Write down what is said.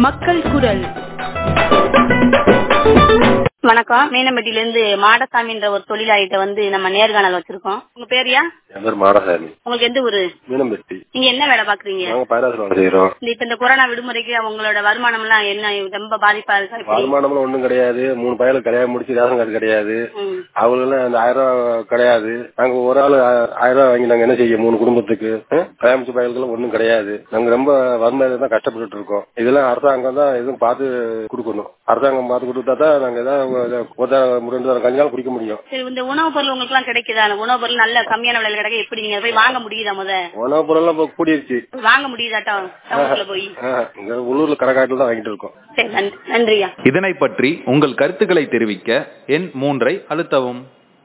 மக்கள் குரல் வணக்கம் மீனம்பட்டியில இருந்து மாடசாமின்ற ஒரு தொழிலாளிகிட்ட வந்து நம்ம நேர்காணல் வச்சிருக்கோம் உங்க பேரியா என் பேர் மாடசாமி உங்களுக்கு எந்த ஊரு மீனம்பட்டி நீங்க என்ன வேலை பாக்குறீங்க நாங்க பயிராசல் வேலை செய்யறோம் இந்த இப்ப இந்த கொரோனா விடுமுறைக்கு அவங்களோட வருமானம் எல்லாம் என்ன ரொம்ப பாதிப்பா இருக்கா இப்படி? வருமானம்லாம் ஒண்ணும் கிடையாது மூணு பயலுக்கு கல்யாணம் முடிச்சு ரேஷன் கார்டு கிடையாது ம். அவங்களும் அந்த ஆயிரம் ரூபாய் கிடையாது நாங்க ஒரு ஆள் ஆயிரம் ரூபாய் வாங்கி நாங்க என்ன செய்ய மூணு குடும்பத்துக்கு அஹ், கல்யாணம் முடிச்ச பயலுக்கு ஒண்ணும் கிடையாது நாங்க ரொம்ப வறுமையில தான் கஷ்டப்பட்டுட்டு இருக்கோம் இதெல்லாம் அரசாங்கம் தான் எதுவும் பார்த்து கொடுக்கணும் அரசாங்கம் பார்த்து கொடுத்தா தான் நாங்க ஏதாவது ஒரு ரெண்டு தரம் கஞ்சி நாள் குடிக்க முடியும் சரி இந்த உணவுப் பொருள் உங்களுக்கு எல்லாம் கிடைக்குதா அந்த உணவுப் பொருள் நல்ல கம்மியான விலையில கிடைக்க எப்படி நீங்க போய் வாங்க முடியுதா முத உணவு பொருள்லாம் இப்போ கூடிருச்சு வாங்க முடியுதாட்டா டவுன்ல போய் அஹ், இங்க உள்ளூர்ல கடைக்காட்டில் தான் வாங்கிட்டு இருக்கோம் சரி நன்றி நன்றியா இதனை பற்றி உங்கள் கருத்துக்களை தெரிவிக்க எண் மூன்றை அழுத்தவும்